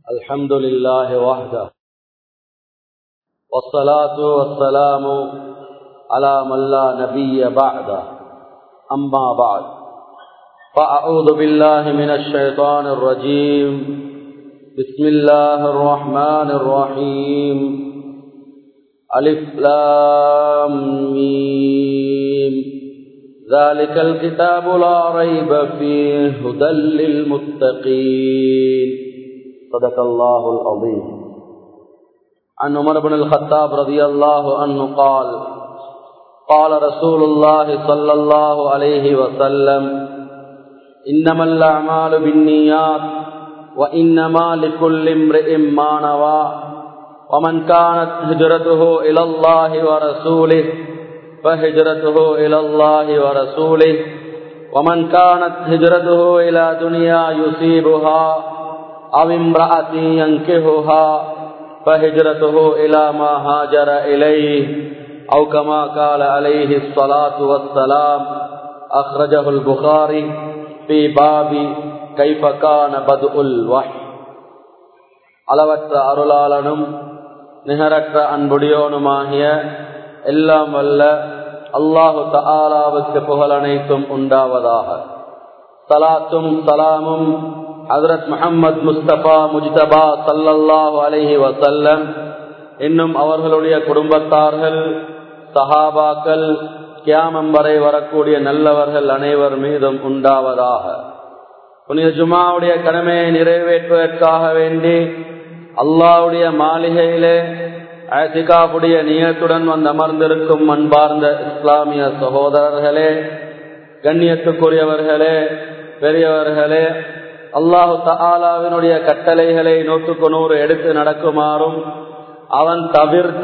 الحمد لله وحده والصلاة والسلام على من لا نبي بعده أما بعد فأعوذ بالله من الشيطان الرجيم بسم الله الرحمن الرحيم ألف لام ميم ذلك الكتاب لا ريب فيه هدى للمتقين صدق الله العظيم عن عمر بن الخطاب رضي الله عنه قال قال رسول الله صلى الله عليه وسلم إنما الأعمال بالنيات وإنما لكل امرئ ما نوى ومن كانت هجرته إلى الله ورسوله فهجرته إلى الله ورسوله ومن كانت هجرته إلى دنيا يصيبها أو امرأة ينكهها فهجرته إلى ما هاجر إليه أو كما قال عليه الصلاة والسلام أخرجه البخاري في باب كيف كان بدء الوحي அளவற்ற அருளாளனும் நிகரற்ற அன்புடையோனுமாகிய எல்லாம் வல்ல அல்லாஹு தாலாவுக்கு புகழ் அனைத்தும் உண்டாவதாக சலாத்தும் சலாமும் ஹசரத் முகமது முஸ்தபா முஜ்தபா சல்லல்லாஹு அலஹி வசல்லம் இன்னும் அவர்களுடைய குடும்பத்தார்கள் சஹாபாக்கள் கியாமம் வரை வரக்கூடிய நல்லவர்கள் அனைவர் மீதும் உண்டாவதாக புனித ஜுமாவுடைய கடமையை நிறைவேற்றுவதற்காக வேண்டி அல்லாவுடைய மாளிகையிலே ஆசிகாவுடைய நியத்துடன் வந்து அமர்ந்திருக்கும் அன்பார்ந்த இஸ்லாமிய சகோதரர்களே கண்ணியத்துக்குரியவர்களே பெரியவர்களே அல்லாஹு தாலாவினுடைய கட்டளைகளை நூற்றுக்கு நூறு எடுத்து நடக்குமாறும் அவன் தவிர்த்த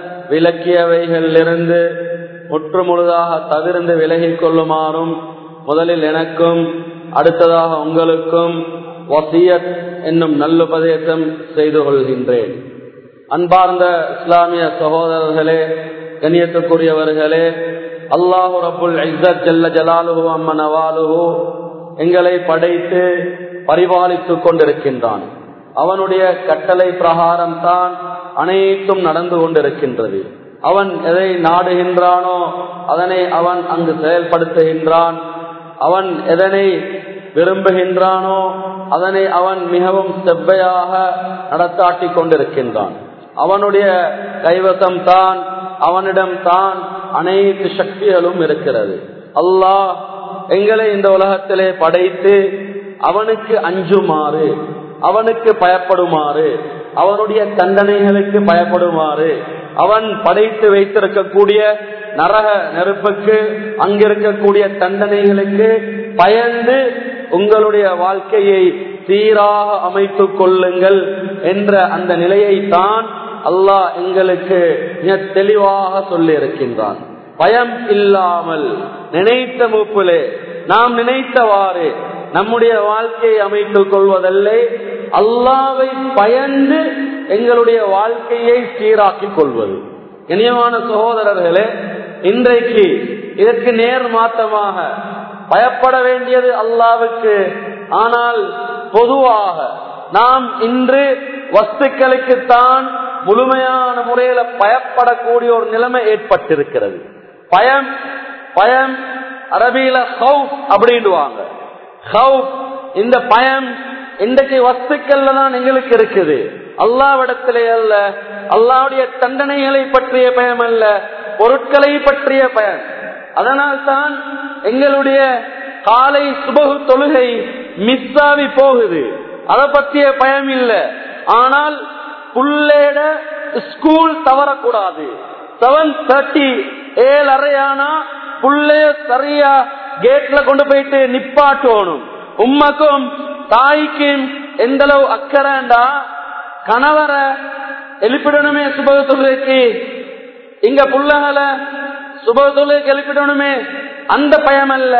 விலக்கியவைகளிலிருந்து முற்று முழுதாக தவிர்ந்து விலகிக் கொள்ளுமாறும் முதலில் எனக்கும் அடுத்ததாக உங்களுக்கும் வசியத் என்னும் நல்லுபதேசம் செய்து கொள்கின்றேன் அன்பார்ந்த இஸ்லாமிய சகோதரர்களே கண்ணியத்துக்குரியவர்களே அல்லாஹு ரபுல் இஸ்ஸத் ஜல்ல ஜலாலுஹு அம்மன் அவாலுஹு எங்களை படைத்து பரிபாலித்துக் கொண்டிருக்கின்றான் அவனுடைய கட்டளை பிரகாரம் தான் அனைத்தும் நடந்து கொண்டிருக்கின்றது அவன் எதை நாடுகின்றானோ அதனை அவன் அங்கு செயல்படுத்துகின்றான் அவன் எதனை விரும்புகின்றானோ அதனை அவன் மிகவும் செவ்வையாக நடத்தாட்டி கொண்டிருக்கின்றான் அவனுடைய கைவசம் தான் அவனிடம் தான் அனைத்து சக்திகளும் இருக்கிறது அல்லாஹ் எங்களை இந்த உலகத்திலே படைத்து அவனுக்கு அஞ்சுமாறு அவனுக்கு பயப்படுமாறு அவனுடைய தண்டனைகளுக்கு பயப்படுமாறு அவன் படைத்து வைத்திருக்கக்கூடிய நரக நெருப்புக்கு அங்கிருக்கக்கூடிய தண்டனைகளுக்கு பயந்து உங்களுடைய வாழ்க்கையை சீராக அமைத்துக் கொள்ளுங்கள் என்ற அந்த நிலையை தான் அல்லாஹ் எங்களுக்கு மிக தெளிவாக சொல்லி இருக்கின்றான் பயம் இல்லாமல் நினைத்த மூப்பிலே நாம் நினைத்தவாறு நம்முடைய வாழ்க்கையை அமைத்துக் கொள்வதல்ல அல்லாவை பயந்து எங்களுடைய வாழ்க்கையை சீராக்கிக் கொள்வது இனியமான சகோதரர்களே இன்றைக்கு இதற்கு நேர் மாற்றமாக பயப்பட வேண்டியது அல்லாவுக்கு ஆனால் பொதுவாக நாம் இன்று வஸ்துக்களுக்குத்தான் முழுமையான முறையில பயப்படக்கூடிய ஒரு நிலைமை ஏற்பட்டிருக்கிறது பயம் பயம் அரபியில ஹவுப் அப்படின்டுவாங்க ஹவுப் இந்த பயம் இன்றைக்கு வஸ்துக்கள்ல தான் எங்களுக்கு இருக்குது அல்லாவிடத்திலே அல்ல அல்லாவுடைய தண்டனைகளை பற்றிய பயம் அல்ல பொருட்களை பற்றிய பயம் அதனால் தான் எங்களுடைய காலை சுபகு தொழுகை மிஸ் ஆகி போகுது அதை பற்றிய பயம் இல்லை ஆனால் புள்ளேட ஸ்கூல் தவறக்கூடாது செவன் தேர்ட்டி ஏழு அறையானா புள்ளைய சரியா கேட்ல கொண்டு போயிட்டு நிப்பாட்டணும் உம்மக்கும் தாய்க்கும் எந்த அளவு அக்கறண்டா கணவரை எழுப்பிடணுமே சுபக தொழுகைக்கு இங்க புள்ளகளை சுபக தொழுகைக்கு எழுப்பிடணுமே அந்த பயம் அல்ல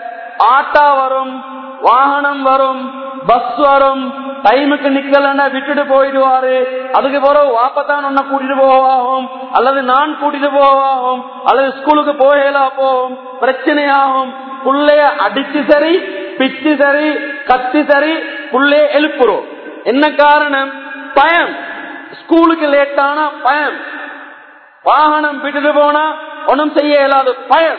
ஆட்டா வரும் வாகனம் வரும் பஸ் வரும் டைமுக்கு நிக்கலன்னா விட்டுட்டு போயிடுவாரு அதுக்கு பிறகு வாப்பத்தான் உன்னை கூட்டிட்டு போவாகும் அல்லது நான் கூட்டிட்டு போவாகும் அல்லது ஸ்கூலுக்கு போகலா போகும் பிரச்சனையாகும் புள்ளைய அடிச்சு சரி பிச்சு சரி கத்தி சரி புள்ளைய எழுப்புறோம் என்ன காரணம் பயம் ஸ்கூலுக்கு லேட்டானா பயம் வாகனம் விட்டுட்டு போனா ஒன்றும் செய்ய இயலாது பயம்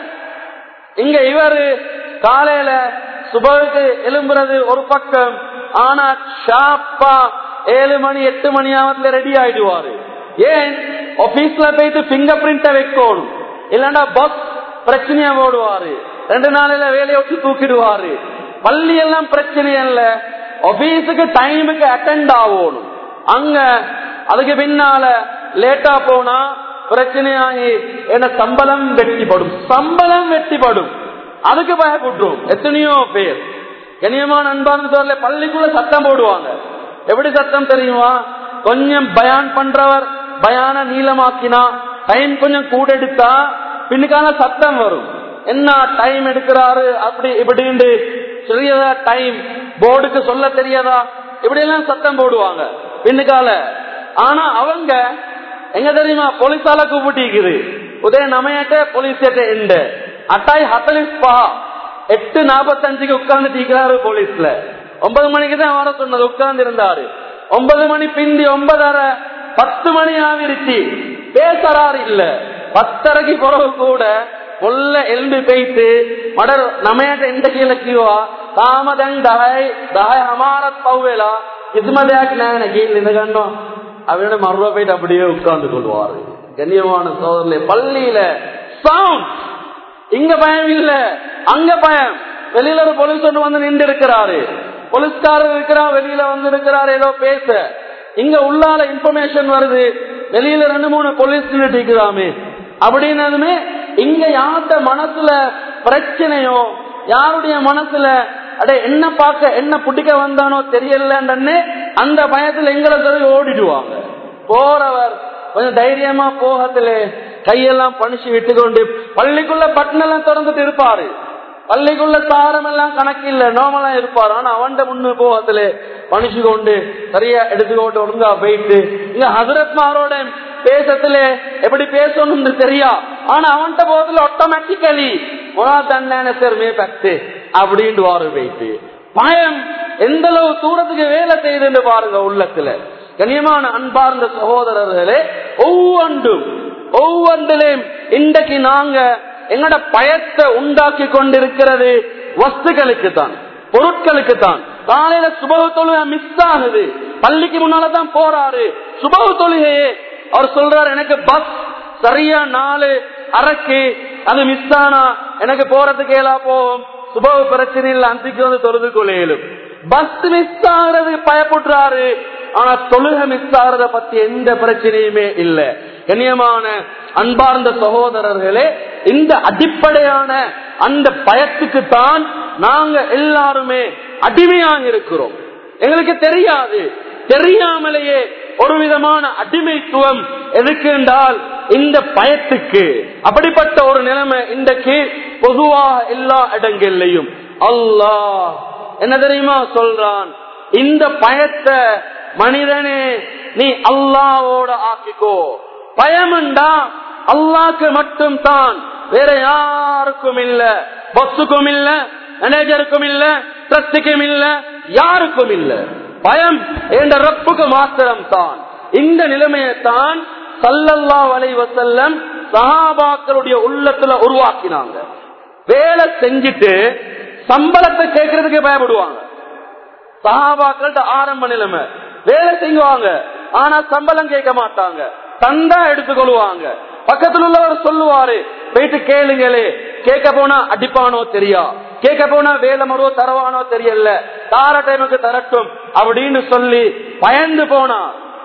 இங்க இவரு காலையில சுபகுக்கு எழும்புறது ஒரு பக்கம் ஆனா ஷாப்பா ஏழு மணி எட்டு மணி ஆவத்துல ரெடி ஆயிடுவாரு ஏன் ஆபீஸ்ல போயிட்டு பிங்கர் பிரிண்ட வைக்கணும் இல்லன்னா பஸ் பிரச்சனையா போடுவாரு ரெண்டு நாளையில வேலையை விட்டு தூக்கிடுவாரு பள்ளி எல்லாம் பிரச்சனை இல்ல ஆபீஸுக்கு டைமுக்கு அட்டெண்ட் ஆகணும் அங்க அதுக்கு பின்னால லேட்டா போனா பிரச்சனையாகி என்ன சம்பளம் வெட்டிப்படும் சம்பளம் வெட்டிப்படும் அதுக்கு பயப்பட்டுரும் எத்தனையோ பேர் கனியமான அன்பார்ந்த பள்ளிக்குள்ள சத்தம் போடுவாங்க எப்படி சத்தம் தெரியுமா கொஞ்சம் பயான் பண்றவர் பயான நீளமாக்கினா டைம் கொஞ்சம் கூட எடுத்தா பின்னுக்கான சத்தம் வரும் என்ன டைம் எடுக்கிறாரு அப்படி இப்படின்னு தெரியாதா டைம் போர்டுக்கு சொல்ல தெரியாதா இப்படி எல்லாம் சத்தம் போடுவாங்க பின்னுக்கால ஆனா அவங்க எங்க தெரியுமா போலீஸால கூப்பிட்டிருக்குது உதய நமையட்ட போலீஸ் எண்ட அட்டாய் ஹத்தலிஸ்பா எட்டு நாற்பத்தஞ்சுக்கு உட்கார்ந்து தீக்கிறாரு போலீஸ்ல ஒன்பது மணிக்கு தான் வர சொன்னது உட்கார்ந்து இருந்தாரு ஒன்பது மணி பிந்தி ஒன்பதரை பத்து மணி ஆவிருச்சு பேசறாரு இல்ல பத்தரைக்கு பிறகு கூட கொல்ல எலும்பி போயிட்டு மடர் நமையாட்ட எந்த கீழே கீவா தாமதங் தகாய் தகாய் அமாரத் பௌவேலா கிஸ்மதியாக்கு நான் கீழ் இந்த கண்டோம் அவனோட மறுவா போயிட்டு அப்படியே உட்கார்ந்து கொள்வாரு கண்ணியமான சோதரிலே பள்ளியில சவுண்ட் இங்க பயம் இல்ல அங்க பயம் வெளியில ஒரு போலீஸ் ஒன்று வந்து நின்று இருக்கிறாரு போலீஸ்காரர் இருக்கிறார் வெளியில வந்து இருக்கிறாரு ஏதோ பேச இங்க உள்ளால இன்ஃபர்மேஷன் வருது வெளியில ரெண்டு மூணு போலீஸ் நின்றுட்டு இருக்கிறாமே அப்படின்னதுமே இங்க யார்கிட்ட மனசுல பிரச்சனையோ யாருடைய மனசுல அட என்ன பார்க்க என்ன பிடிக்க வந்தானோ தெரியலன்னு அந்த பயத்துல எங்களை சொல்லி ஓடிடுவாங்க போறவர் கொஞ்சம் தைரியமா போகத்துல கையெல்லாம் பணிச்சு விட்டு கொண்டு பள்ளிக்குள்ள பட்டனெல்லாம் திறந்துட்டு இருப்பாரு பள்ளிக்குள்ள தாரம் எல்லாம் கணக்கு இல்ல நோமலா இருப்பாரு ஆனா அவன்ட முன்னு போகத்துல பணிச்சு கொண்டு சரியா எடுத்துக்கொண்டு ஒழுங்கா போயிட்டு இங்க ஹசரத்மாரோட பேசத்துல எப்படி பேசணும்னு தெரியா ஆனா அவன்கிட்ட போகத்துல ஆட்டோமேட்டிக்கலி உனா தண்ணே சார் மே பத்து அப்படின்ட்டு வாரு போயிட்டு பயம் எந்த அளவு தூரத்துக்கு வேலை செய்யுதுன்னு பாருங்க உள்ளத்துல கண்ணியமான அன்பார்ந்த சகோதரர்களே ஒவ்வொன்றும் ஒவ்வொன்றிலையும் இன்றைக்கு நாங்க எங்கட பயத்தை உண்டாக்கி கொண்டிருக்கிறது வஸ்துகளுக்கு தான் பொருட்களுக்கு தான் காலையில சுபக தொழுகை மிஸ் ஆகுது பள்ளிக்கு முன்னாலதான் போறாரு சுபக தொழுகையே அவர் சொல்றாரு எனக்கு பஸ் சரியா நாலு அரைக்கு அது மிஸ் ஆனா எனக்கு போறதுக்கு ஏலா போகும் சுபவ பிரச்சனை இல்ல அந்திக்கு வந்து தொழுது கொள்ளையிலும் பஸ் மிஸ் ஆகுறது பயப்படுறாரு ஆனா தொழுகை மிஸ் ஆகிறத பத்தி எந்த பிரச்சனையுமே இல்ல கண்ணியமான அன்பார்ந்த சகோதரர்களே இந்த அடிப்படையான அந்த பயத்துக்கு தான் நாங்க எல்லாருமே அடிமையாக இருக்கிறோம் எங்களுக்கு தெரியாது தெரியாமலேயே ஒரு விதமான அடிமைத்துவம் எதுக்கு என்றால் இந்த பயத்துக்கு அப்படிப்பட்ட ஒரு நிலைமை இன்றைக்கு பொதுவாக எல்லா இடங்கள்லையும் அல்லாஹ் என்ன தெரியுமா சொல்றான் இந்த பயத்தை மனிதனே நீ அல்லாவோட ஆக்கிக்கோ பயமுண்டா அல்லாக்கு மட்டும் தான் வேற யாருக்கும் இல்ல பஸ்ஸுக்கும் இல்ல மேனேஜருக்கும் இல்ல ட்ரஸ்டுக்கும் இல்ல யாருக்கும் இல்ல பயம் என்ற ரப்புக்கு மாத்திரம் தான் இந்த நிலைமையைத்தான் சல்லல்லா வலை வசல்லம் சஹாபாக்களுடைய உள்ளத்துல உருவாக்கினாங்க வேலை செஞ்சுட்டு சம்பளத்தை கேட்கறதுக்கு பயப்படுவாங்க சஹாபாக்கள்ட்ட ஆரம்ப நிலைமை வேலை செய்வாங்க ஆனா சம்பளம் கேட்க மாட்டாங்க தந்தா எடுத்துக்கொள்வாங்க பக்கத்துல உள்ளவர் சொல்லுவாரு போயிட்டு கேளுங்களே கேட்க போனா அடிப்பானோ தெரியா கேட்க போனா வேலை மருவோ தரவானோ தெரியல தார டைமுக்கு தரட்டும் அப்படின்னு சொல்லி பயந்து போனா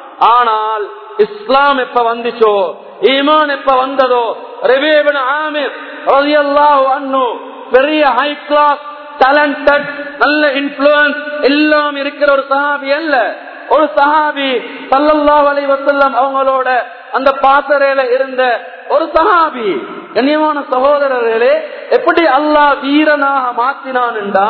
ஆனால் இஸ்லாம் எப்ப வந்துச்சோ ஈமான் எப்ப வந்ததோ ரெபேபன் ஆமிர் ரலியல்லாஹு அன்ஹு பெரிய ஹை கிளாஸ் டேலண்டட் நல்ல இன்ஃபுளுன்ஸ் எல்லாம் இருக்கிற ஒரு சஹாபி அல்ல ஒரு சஹாபி சல்லல்லாஹு அலைஹி வஸல்லம் அவங்களோட அந்த பாசறையில இருந்த ஒரு சஹாபி கண்ணியமான சகோதரர்களே எப்படி அல்லாஹ் வீரனாக மாத்தினான் என்றா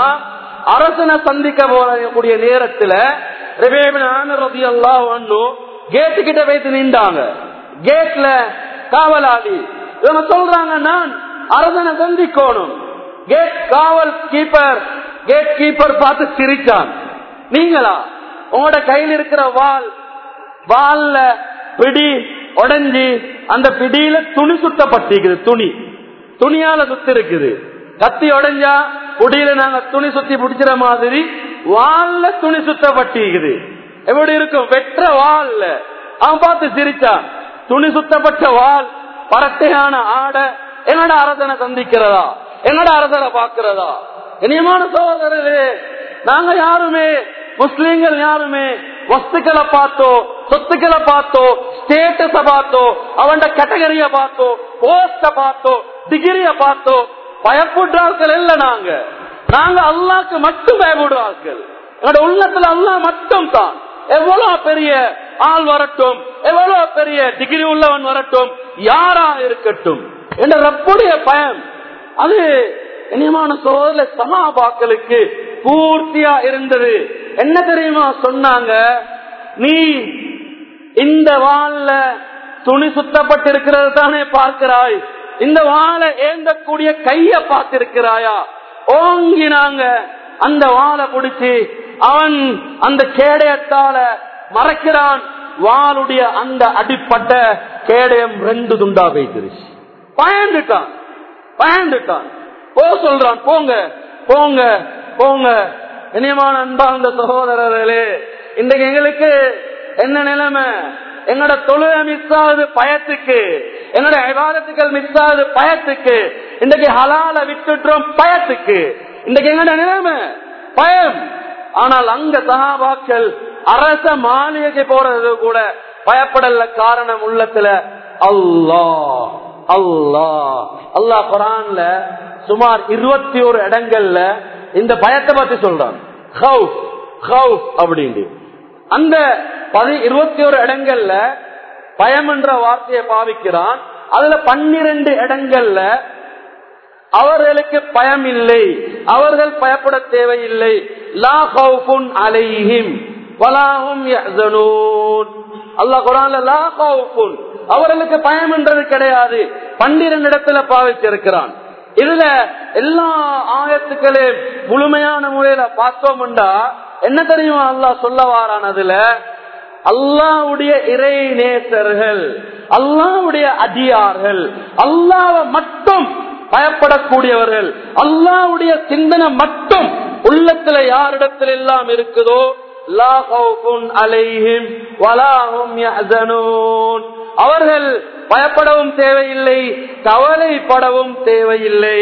அரசனை சந்திக்க போறக்கூடிய நேரத்துல ரெபேபின் ஆமிர் ரலியல்லாஹு அன்ஹு கேட்டு கிட்ட வைத்து நின்றாங்க கேட்ல காவலாளி இவங்க சொல்றாங்க நான் அரசனை சந்திக்கணும் கேட் காவல் கீப்பர் கேட் கீப்பர் பார்த்து சிரிச்சான் நீங்களா உங்களோட கையில் இருக்கிற வால் வால்ல பிடி உடைஞ்சி அந்த பிடியில துணி சுத்தப்பட்டிருக்குது துணி துணியால சுத்தி இருக்குது கத்தி உடைஞ்சா குடியில நாங்க துணி சுத்தி பிடிச்சிற மாதிரி வால்ல துணி சுத்தப்பட்டிருக்குது எப்படி இருக்கும் வெற்ற வால்ல அவன் பார்த்து சிரிச்சான் துணி சுத்தப்பட்ட வால் பரட்டையான ஆடை என்னோட அரசனை சந்திக்கிறதா என்னோட அரசனை பாக்குறதா இனியமான சகோதரர்களே நாங்க யாருமே முஸ்லீம்கள் யாருமே வஸ்துக்களை பார்த்தோ சொத்துக்களை பார்த்தோ ஸ்டேட்டஸ பார்த்தோ அவன் கேட்டகரிய பார்த்தோ போஸ்ட பார்த்தோ டிகிரிய பார்த்தோ பயப்படுறார்கள் இல்ல நாங்க நாங்க அல்லாக்கு மட்டும் பயப்படுவார்கள் எங்களோட உள்ளத்துல அல்லா மட்டும் தான் எவ்வளவு பெரிய ஆள் வரட்டும் எவ்வளவு பெரிய டிகிரி உள்ளவன் வரட்டும் யாரா இருக்கட்டும் என்ற ரப்புடைய பயம் அது இனியமான சோதர சகாபாக்களுக்கு பூர்த்தியா இருந்தது என்ன தெரியுமா சொன்னாங்க நீ இந்த வாள்ல துணி சுத்தப்பட்டிருக்கிறது தானே பார்க்கிறாய் இந்த வாழை ஏந்தக்கூடிய கைய பார்த்திருக்கிறாயா ஓங்கினாங்க அந்த வாழை பிடிச்சி அவன் அந்த கேடயத்தால மறைக்கிறான் வாளுடைய அந்த அடிப்பட்ட கேடயம் ரெண்டு துண்டா வைத்திருச்சு பயந்துட்டான் பயந்துட்டான் போ சொல்றான் போங்க போங்க போங்க இனியமான அன்பார்ந்த சகோதரர்களே இன்றைக்கு எங்களுக்கு என்ன நிலைமை எங்களோட தொழுகை மிஸ் ஆகுது பயத்துக்கு எங்களோட விவாதத்துக்கள் மிஸ் ஆகுது பயத்துக்கு இன்றைக்கு ஹலால விட்டுட்டோம் பயத்துக்கு இன்றைக்கு எங்களோட நிலைமை பயம் ஆனால் அங்க சகாபாக்கள் அரச மாளிகைக்கு போறது கூட பயப்படல காரணம் உள்ளத்துல அல்லா அல்லா அல்லா குரான்ல சுமார் இருபத்தி ஒரு இடங்கள்ல இந்த பயத்தை பத்தி சொல்றான் அப்படின்னு அந்த பதி இருபத்தி ஒரு இடங்கள்ல பயம் என்ற வார்த்தையை பாவிக்கிறான் அதுல பன்னிரண்டு இடங்கள்ல அவர்களுக்கு பயம் இல்லை அவர்கள் பயப்பட தேவையில்லை லா ஹவுஃபுன் அலைஹிம் வலாஹும் யஹ்சனூன் அல்லாஹ் குர்ஆன்ல லா ஹவுஃபுன் அவர்களுக்கு பயம் என்றது கிடையாது பன்னிரண்டு இடத்துல பாவிச்சிருக்கிறான் இதுல எல்லா ஆயத்துக்களையும் முழுமையான முறையில பார்த்தோம்டா என்ன தெரியுமா அல்லாஹ் சொல்ல வாரான் அதுல அல்லாவுடைய இறை நேசர்கள் அல்லாவுடைய அடியார்கள் அல்லாவ மட்டும் பயப்படக்கூடியவர்கள் அல்லாவுடைய சிந்தனை மட்டும் உள்ளத்துல யாரிடத்தில் எல்லாம் இருக்குதோ அவர்கள் பயப்படவும் தேவையில்லை கவலைப்படவும் தேவையில்லை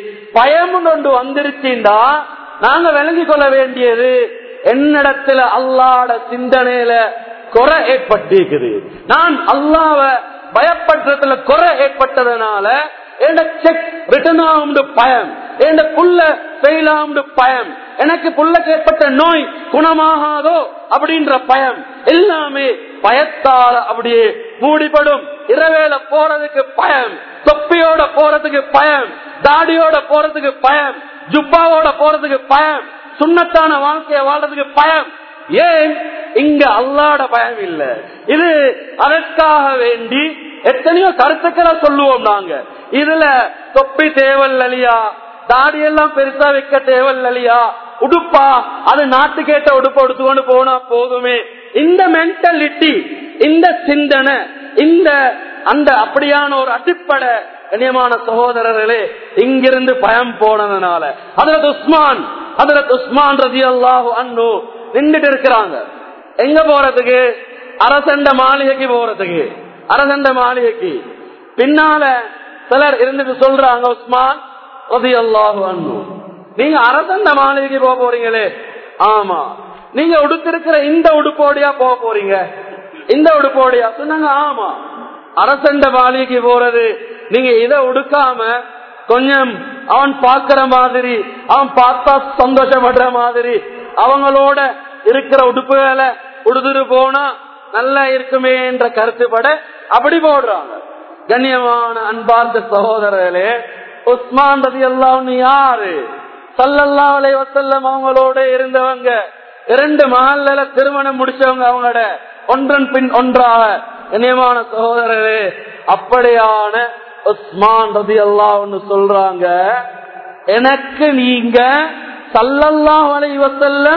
பயம் ஒன்று வந்துருச்சுண்டா நாங்க விளங்கி கொள்ள வேண்டியது என்னிடத்துல அல்லாட சிந்தனையில குறை ஏற்பட்டிருக்குது நான் அல்லாவ பயப்படுறதுல குறை ஏற்பட்டதுனால செக் ரிட்டர்ன் ஆகும் பயம் என் புள்ள ஃபெயில் ஆகும் பயம் எனக்கு புள்ளக்கு ஏற்பட்ட நோய் குணமாகாதோ அப்படின்ற பயம் எல்லாமே பயத்தால அப்படியே மூடிப்படும் இரவேல போறதுக்கு பயம் தொப்பியோட போறதுக்கு பயம் தாடியோட போறதுக்கு பயம் ஜுப்பாவோட போறதுக்கு பயம் சுண்ணத்தான வாழ்க்கைய வாழ்றதுக்கு பயம் ஏன் இங்க அல்லாட பயம் இல்ல இது அதற்காக வேண்டி எத்தனையோ கருத்துக்களை சொல்லுவோம் நாங்க இதுல தொப்பி தேவல் அலியா தாடியெல்லாம் பெருசா வைக்க தேவல் அலியா உடுப்பா அது நாட்டு கேட்ட உடுப்ப எடுத்துக்கொண்டு போனா போதுமே இந்த மென்டாலிட்டி இந்த சிந்தனை இந்த அந்த அப்படியான ஒரு அடிப்படை கண்ணியமான சகோதரர்களே இங்கிருந்து பயம் போனதுனால அதரத் உஸ்மான் அதரத் உஸ்மான் ரதி அல்லாஹு அண்ணு நின்றுட்டு இருக்கிறாங்க எங்க போறதுக்கு அரசண்ட மாளிகைக்கு போறதுக்கு அரசண்ட மாளிகைக்கு பின்னால சிலர் இருந்துட்டு சொல்றாங்க உஸ்மான் ரதி அல்லாஹு அண்ணு நீங்க அரசண்ட மாளிகைக்கு போக போறீங்களே ஆமா நீங்க உடுத்திருக்கிற இந்த உடுப்போடியா போக போறீங்க இந்த உடுப்போடியா சொன்னாங்க ஆமா அரசண்ட மாளிகைக்கு போறது நீங்க இதை உடுக்காம கொஞ்சம் அவன் பாக்குற மாதிரி அவன் பார்த்தா சந்தோஷப்படுற மாதிரி அவங்களோட இருக்கிற உடுப்புகளை உடுத்துட்டு போனா நல்லா இருக்குமே என்ற கருத்துப்பட அப்படி போடுறாங்க கண்ணியமான அன்பார்ந்த சகோதரர்களே உஸ்மான் ரதி எல்லாம் யாரு சல்லல்லா அலை வசல்லம் அவங்களோட இருந்தவங்க இரண்டு மகள்ல திருமணம் முடிச்சவங்க அவங்களோட ஒன்றன் பின் ஒன்றாக கண்ணியமான சகோதரரே அப்படியான உஸ்மான் ரதி அல்லான்னு சொல்றாங்க எனக்கு நீங்க சல்லல்லா அலை வசல்லம்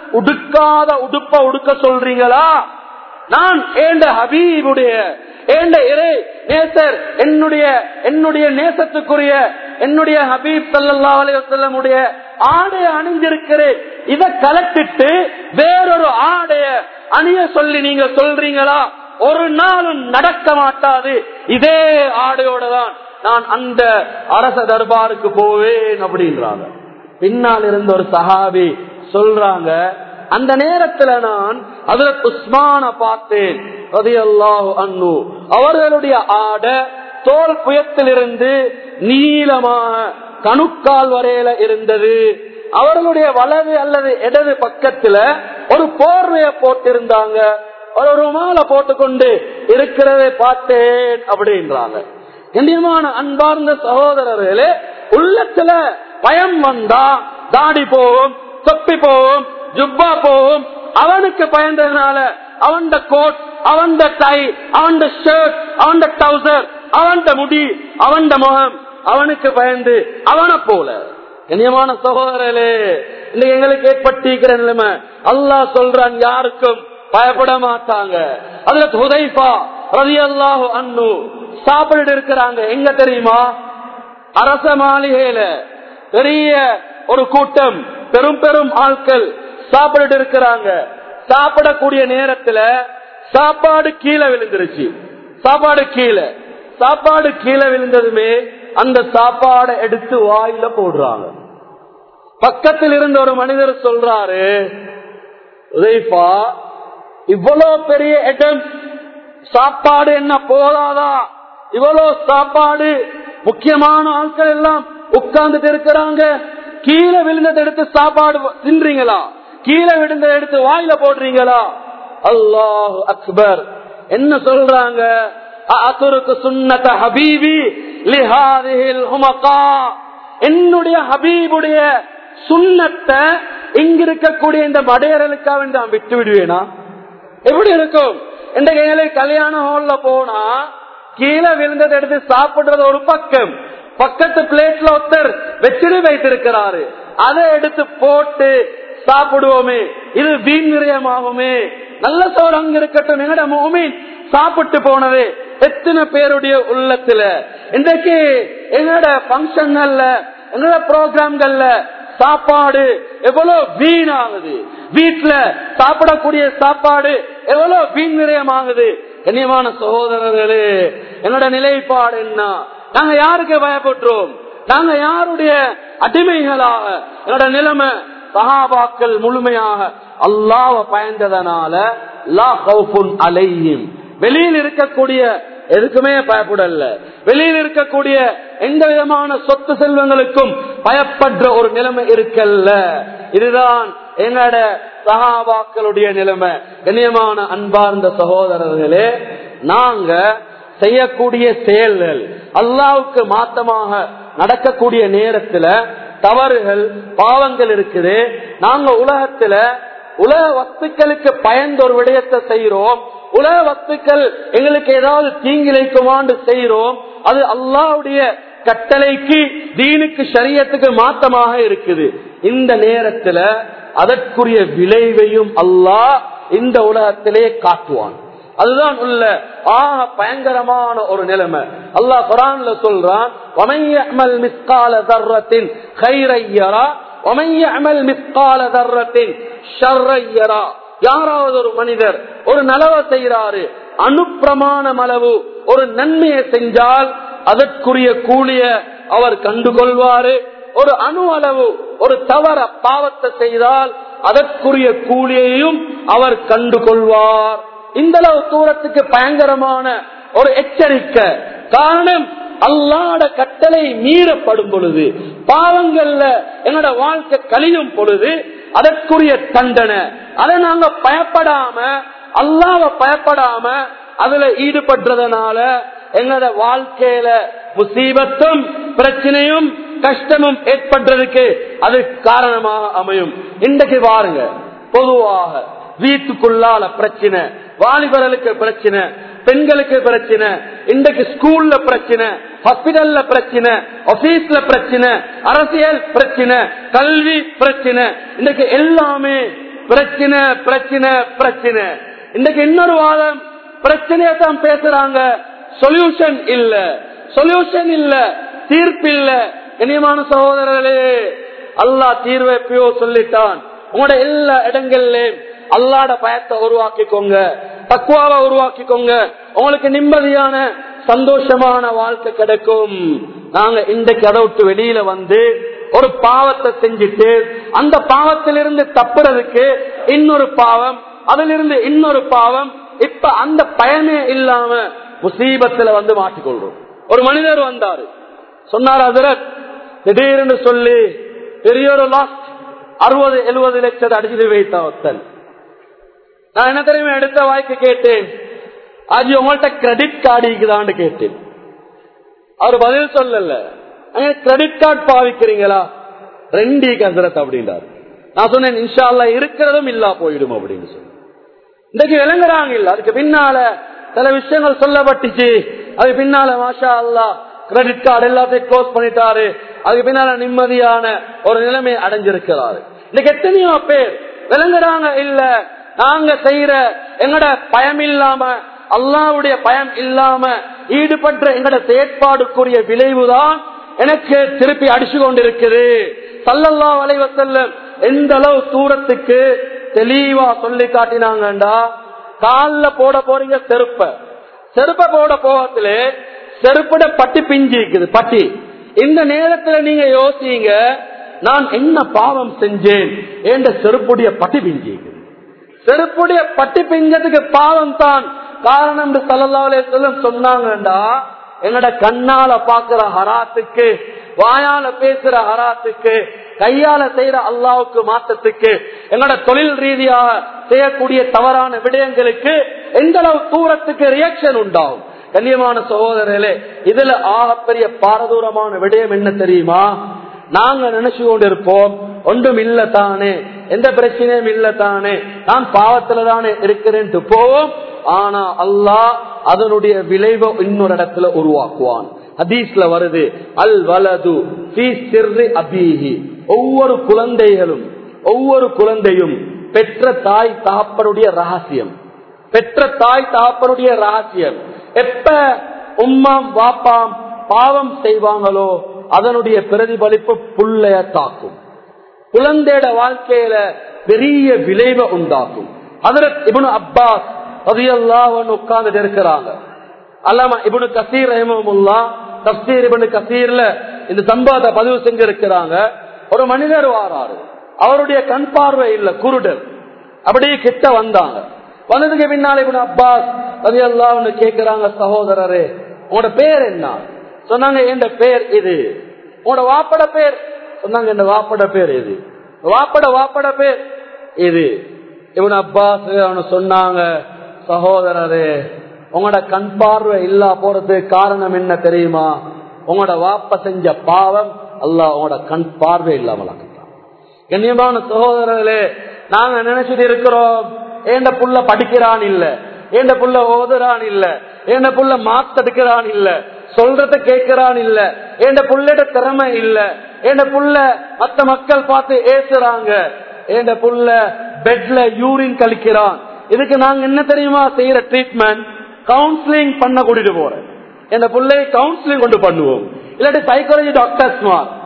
உடுக்காத உடுப்ப உடுக்க சொல்றீங்களா நான் ஏண்ட ஹபீபுடைய ஏண்ட இறை நேசர் என்னுடைய என்னுடைய நேசத்துக்குரிய என்னுடைய ஹபீப் சல்லா அலையுடைய ஆடைய அணிஞ்சிருக்கிறேன் இதை கலட்டிட்டு வேறொரு ஆடைய அணிய சொல்லி நீங்க சொல்றீங்களா ஒரு நாளும் நடக்க மாட்டாது இதே ஆடையோட தான் நான் அந்த அரச தர்பாருக்கு போவேன் அப்படின்றாங்க பின்னால் இருந்த ஒரு சஹாபி சொல்றாங்க அந்த நேரத்துல நான் அதுல உஸ்மான பார்த்தேன் ரதியல்லாஹு அன்னு அவர்களுடைய ஆடை தோல் புயத்திலிருந்து நீளமாக கணுக்கால் வரையில இருந்தது அவர்களுடைய வலது அல்லது இடது பக்கத்துல ஒரு போர்வைய போட்டிருந்தாங்க ஒரு ருமால போட்டுக்கொண்டு இருக்கிறதை பார்த்தேன் அப்படின்றாங்க கண்ணியமான அன்பார்ந்த சகோதரர்களே உள்ளத்துல பயம் வந்தா தாடி போகும் தொப்பி போகும் ஜுப்பா போகும் அவனுக்கு பயந்ததுனால அவன் கோட் அவன் டை அவன் ஷர்ட் அவன் டவுசர் அவன் முடி அவன் முகம் அவனுக்கு பயந்து அவனை போல கண்ணியமான சகோதரர்களே இன்னைக்கு எங்களுக்கு ஏற்பட்டிருக்கிற நிலைமை அல்லாஹ் சொல்றான் யாருக்கும் பயப்பட மாட்டாங்க அதுல ஹுதைஃபா ரவி அல்லாஹு அன்னு சாப்பிட்டு இருக்கிறாங்க எங்க தெரியுமா அரச மாளிகையில பெரிய ஒரு கூட்டம் பெரும் பெரும் ஆட்கள் சாப்பிட்டு இருக்கிறாங்க சாப்பிடக்கூடிய நேரத்துல சாப்பாடு கீழே விழுந்துருச்சு சாப்பாடு கீழே சாப்பாடு கீழே விழுந்ததுமே அந்த சாப்பாடை எடுத்து வாயில போடுறாங்க பக்கத்தில் இருந்த ஒரு மனிதர் சொல்றாரு உதைப்பா இவ்வளவு பெரிய இடம் சாப்பாடு என்ன போதாதா இவ்வளவு சாப்பாடு முக்கியமான ஆட்கள் எல்லாம் உட்கார்ந்துட்டு இருக்கிறாங்க கீழே விழுந்ததை எடுத்து சாப்பாடு தின்றீங்களா கீழே விழுந்ததை எடுத்து வாயில போடுறீங்களா அல்லாஹு அக்பர் என்ன சொல்றாங்க அசுருக்கு சுன்னத ஹபீபி லிஹாதிஹில் ஹுமகா என்னுடைய ஹபீபுடைய சுண்ணத்தை இங்க இருக்கக்கூடிய இந்த மடையர்களுக்காக நான் விட்டு விடுவேனா எப்படி இருக்கும் இந்த கையில கல்யாண ஹால்ல போனா கீழே விழுந்ததை எடுத்து சாப்பிடுறது ஒரு பக்கம் பக்கத்து பிளேட்ல ஒருத்தர் வச்சிடு வைத்திருக்கிறாரு அதை எடுத்து போட்டு சாப்பிடுவோமே இது வீண் விரயமாகுமே நல்ல சோறு அங்க இருக்கட்டும் எங்கட மோமீன் சாப்பிட்டு போனது எத்தனை பேருடைய உள்ளத்துல இன்றைக்கு எங்களோட பங்கன்கள்ல எங்களோட ப்ரோக்ராம்கள்ல சாப்பாடு எவ்வளவு வீணாகுது வீட்டுல சாப்பிடக்கூடிய சாப்பாடு எவ்வளவு வீண் விரயமாகுது கண்ணியமான சகோதரர்களே என்னோட நிலைப்பாடு என்ன நாங்க யாருக்கு பயப்பட்டோம் நாங்க யாருடைய அடிமைகளாக என்னோட நிலைமை சகாபாக்கள் முழுமையாக அல்லாவ பயந்ததனால லா கௌஃபுன் அலையும் வெளியில் இருக்கக்கூடிய எதுக்குமே பயப்படல வெளியில் இருக்கக்கூடிய எந்த விதமான சொத்து செல்வங்களுக்கும் பயப்படுற ஒரு நிலைமை இருக்கல்ல இதுதான் எங்கட சகாபாக்களுடைய நிலைமை கண்ணியமான அன்பார்ந்த சகோதரர்களே நாங்க செய்யக்கூடிய செயல்கள் அல்லாவுக்கு மாத்தமாக நடக்கக்கூடிய நேரத்துல தவறுகள் பாவங்கள் இருக்குது நாங்க உலகத்துல உலக வஸ்துக்களுக்கு பயந்த ஒரு விடயத்தை செய்யறோம் உலக வஸ்துக்கள் எங்களுக்கு ஏதாவது தீங்கிழைக்குமாண்டு செய்யறோம் அது அல்லாவுடைய கட்டளைக்கு தீனுக்கு சரியத்துக்கு மாத்தமாக இருக்குது இந்த நேரத்துல அதற்குரிய விளைவையும் அல்லாஹ் இந்த உலகத்திலே காட்டுவான் அதுதான் உள்ள ஆக பயங்கரமான ஒரு நிலைமை அல்லாஹ் குரான்ல சொல்றான் மிஸ்கால தர்றத்தின் கைரையரா அமல் மிஸ்கால தர்றத்தின் ஷர்ரையரா யாராவது ஒரு மனிதர் ஒரு நலவை செய்யறாரு அனுப்பிரமாணம் அளவு ஒரு நன்மையை செஞ்சால் அதற்குரிய கூலிய அவர் கண்டுகொள்வாரு ஒரு அணு அளவு ஒரு தவற பாவத்தை செய்தால் அதற்குரிய கூலியையும் அவர் கண்டுகொள்வார் இந்த அளவு தூரத்துக்கு பயங்கரமான ஒரு எச்சரிக்கை காரணம் அல்லாட கட்டளை மீறப்படும் பொழுது பாவங்கள்ல என்னோட வாழ்க்கை கழியும் பொழுது அதற்குரிய தண்டனை அதை நாங்க பயப்படாம அல்லாவ பயப்படாம அதுல ஈடுபடுறதுனால எங்களோட வாழ்க்கையில முசீபத்தும் பிரச்சனையும் கஷ்டமும் ஏற்படுறதுக்கு அது காரணமாக அமையும் இன்றைக்கு பாருங்க பொதுவாக வீட்டுக்குள்ளால பிரச்சனை வாலிபர்களுக்கு பிரச்சனை பெண்களுக்கு பிரச்சனை இன்றைக்கு ஸ்கூல்ல பிரச்சனை ஹாஸ்பிட்டல்ல பிரச்சனை ஆபீஸ்ல பிரச்சனை அரசியல் பிரச்சனை கல்வி பிரச்சனை இன்றைக்கு எல்லாமே பிரச்சனை பிரச்சனை பிரச்சனை இன்னைக்கு இன்னொரு வாதம் பிரச்சனையை தான் பேசுறாங்க சொல்யூஷன் இல்ல சொல்யூஷன் இல்ல தீர்ப்பு இல்ல இனியமான சகோதரர்களே அல்லாஹ் தீர்வை எப்பயோ சொல்லிட்டான் உங்களோட எல்லா இடங்கள்லயும் அல்லாட பயத்தை உருவாக்கிக்கோங்க தக்குவாவை உருவாக்கிக்கோங்க உங்களுக்கு நிம்மதியான சந்தோஷமான வாழ்க்கை கிடைக்கும் நாங்க இன்றைக்கு அதை விட்டு வெளியில வந்து ஒரு பாவத்தை செஞ்சுட்டு அந்த பாவத்திலிருந்து தப்புறதுக்கு இன்னொரு பாவம் அதிலிருந்து இன்னொரு பாவம் இப்ப அந்த பயமே இல்லாம முசீபத்துல வந்து மாட்டிக்கொள்றோம் ஒரு மனிதர் வந்தாரு சொன்னார் அதிரத் திடீர்னு சொல்லி பெரிய ஒரு லாஸ்ட் அறுபது எழுபது லட்சத்தை அடிச்சுட்டு வைத்தான் ஒருத்தன் நான் என்ன தெரியுமா எடுத்த வாய்க்கு கேட்டேன் அது உங்கள்ட்ட கிரெடிட் கார்டு இருக்குதான்னு கேட்டேன் அவர் பதில் சொல்லல கிரெடிட் கார்டு பாவிக்கிறீங்களா ரெண்டி கசரத் அப்படின்றாரு நான் சொன்னேன் இன்ஷால்லா இருக்கிறதும் இல்லா போயிடும் அப்படின்னு சொல்லி இன்றைக்கு விளங்குறாங்க இல்ல அதுக்கு பின்னால சில விஷயங்கள் சொல்லப்பட்டுச்சு அது பின்னால மாஷா அல்லா கிரெடிட் கார்டு எல்லாத்தையும் க்ளோஸ் பண்ணிட்டாரு அதுக்கு பின்னால நிம்மதியான ஒரு நிலைமை அடைஞ்சிருக்கிறாரு இன்னைக்கு எத்தனையோ பேர் விளங்குறாங்க இல்ல நாங்க செய்யற எங்கட பயம் இல்லாம அல்லாவுடைய பயம் இல்லாம ஈடுபட்ட எங்கட செயற்பாடுக்குரிய விளைவுதான் எனக்கு திருப்பி அடிச்சு கொண்டிருக்குது சல்லல்லா வலைவசல்லம் எந்த அளவு தூரத்துக்கு தெளிவா சொல்லி காட்டினாங்கண்டா கால்ல போட போறீங்க செருப்ப செருப்ப போட போகத்துல செருப்பட பட்டி பிஞ்சு இருக்குது பட்டி இந்த நேரத்துல நீங்க யோசிங்க நான் என்ன பாவம் செஞ்சேன் என்ற செருப்புடைய பட்டி பிஞ்சு இருக்குது செருப்புடைய பட்டி பிஞ்சதுக்கு பாவம் தான் காரணம் சல்லல்லாவுலே சொல்லும் சொன்னாங்கண்டா என்னோட கண்ணால பாக்குற ஹராத்துக்கு வாயால பேசுற ஹராத்துக்கு கையால செய்யற அல்லாவுக்கு மாற்றத்துக்கு என்னோட தொழில் ரீதியாக செய்யக்கூடிய தவறான விடயங்களுக்கு எந்த அளவு தூரத்துக்கு ரியாக்ஷன் உண்டாகும் கண்ணியமான சகோதரர்களே இதுல ஆகப்பெரிய பாரதூரமான விடயம் என்ன தெரியுமா நாங்க நினைச்சு கொண்டு இருப்போம் ஒன்றும் இல்ல தானே எந்த பிரச்சனையும் இல்ல தானே நான் பாவத்துல தானே இருக்கிறேன் போவோம் ஆனா அல்லாஹ் அதனுடைய விளைவை இன்னொரு இடத்துல உருவாக்குவான் ஹதீஸ்ல வருது அல் வலது அபீஹி ஒவ்வொரு குழந்தைகளும் ஒவ்வொரு குழந்தையும் பெற்ற தாய் தகப்பனுடைய ரகசியம் பெற்ற தாய் தகப்பனுடைய ரகசியம் எப்ப உம்மாம் வாப்பாம் பாவம் செய்வாங்களோ அதனுடைய பிரதிபலிப்பு புள்ளைய தாக்கும் குழந்தையோட வாழ்க்கையில பெரிய விளைவை உண்டாக்கும் அதற்கு இவனு அப்பாஸ் உட்கார்ந்து இருக்கிறாங்க அல்லாம இவனு கசீர் ரஹமுல்லா தப்சீர் இவனு கசீர்ல இந்த சம்பாத பதிவு செஞ்சு இருக்கிறாங்க ஒரு மனிதர் வாராரு அவருடைய கண் பார்வை இல்ல குருடர் அப்படியே கிட்ட வந்தாங்க வந்ததுக்கு பின்னால இவனு அப்பாஸ் அது எல்லாம் கேட்கிறாங்க சகோதரரே உங்களோட பேர் என்ன சொன்னாங்க என் பேர் இது உங்களோட வாப்பட பேர் சொன்னாங்க இந்த வாப்பட பேர் இது வாப்பட வாப்பட பேர் இது இவன் அப்பாஸ் அவனு சொன்னாங்க சகோதரரே உங்களோட கண் பார்வை இல்லா போறதுக்கு காரணம் என்ன தெரியுமா உங்களோட வாப்ப செஞ்ச பாவம் அல்ல உங்களோட கண் பார்வை இல்லாமல் கண்ணியமான சகோதரர்களே நாங்க நினைச்சிட்டு இருக்கிறோம் ஏண்ட புள்ள படிக்கிறான் இல்ல ஏண்ட புள்ள ஓதுறான் இல்ல ஏண்ட புள்ள மார்க்ஸ் எடுக்கிறான் இல்ல சொல்றத கேட்கிறான் இல்ல ஏண்ட புள்ளட திறமை இல்ல ஏண்ட புள்ள மத்த மக்கள் பார்த்து ஏசுறாங்க ஏண்ட புள்ள பெட்ல யூரின் கழிக்கிறான் இதுக்கு நாங்க என்ன தெரியுமா செய்யற ட்ரீட்மெண்ட் கவுன்சிலிங் பண்ண கூட்டிட்டு போறேன் என் பிள்ளை கவுன்சிலிங் கொண்டு பண்ணுவோம் இல்லாட்டி சைக்காலஜி டாக்டர்ஸ்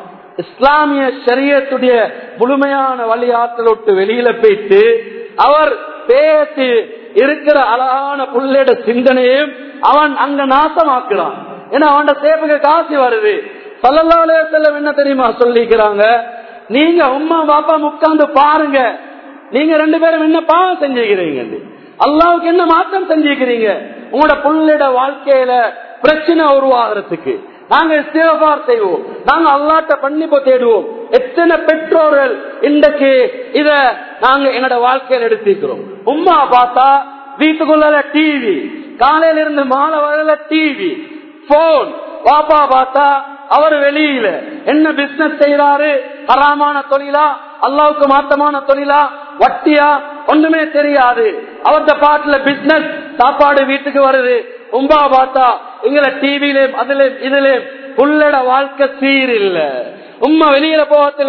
இஸ்லாமிய சரியத்துடைய முழுமையான வழியாற்றல் விட்டு வெளியில போயிட்டு அவர் பேசி இருக்கிற அழகான புள்ளையோட சிந்தனையும் அவன் அங்க நாசமாக்குறான் ஏன்னா அவன் சேப்புக்கு காசு வருது சல்லல்லாலே செல்லம் என்ன தெரியுமா சொல்லிக்கிறாங்க நீங்க உமா பாப்பா உட்கார்ந்து பாருங்க நீங்க ரெண்டு பேரும் என்ன பாவம் செஞ்சுக்கிறீங்க அல்லாவுக்கு என்ன மாற்றம் செஞ்சுக்கிறீங்க உங்களோட புள்ளிட வாழ்க்கையில பிரச்சனை உருவாகிறதுக்கு நாங்க இஸ்திகபார் செய்வோம் நாங்க அல்லாட்ட பண்ணிப்போ தேடுவோம் எத்தனை பெற்றோர்கள் இன்றைக்கு இத நாங்க என்னோட வாழ்க்கையில எடுத்துக்கிறோம் உமா பார்த்தா வீட்டுக்குள்ள டிவி காலையில இருந்து மாலை வரல டிவி போன் பாப்பா பார்த்தா அவர் வெளியில என்ன பிசினஸ் செய்யறாரு ஹராமான தொழிலா அல்லாவுக்கு மாத்தமான தொழிலா வட்டியா ஒண்ணுமே தெரியாது அவர்த பாட்டுல பிசினஸ் சாப்பாடு வீட்டுக்கு வருது உம்பா பார்த்தா எங்களை டிவிலையும் அதுலயும் இதுலயும் புள்ளட வாழ்க்கை சீர் இல்ல உம்மா வெளியில போகத்திலே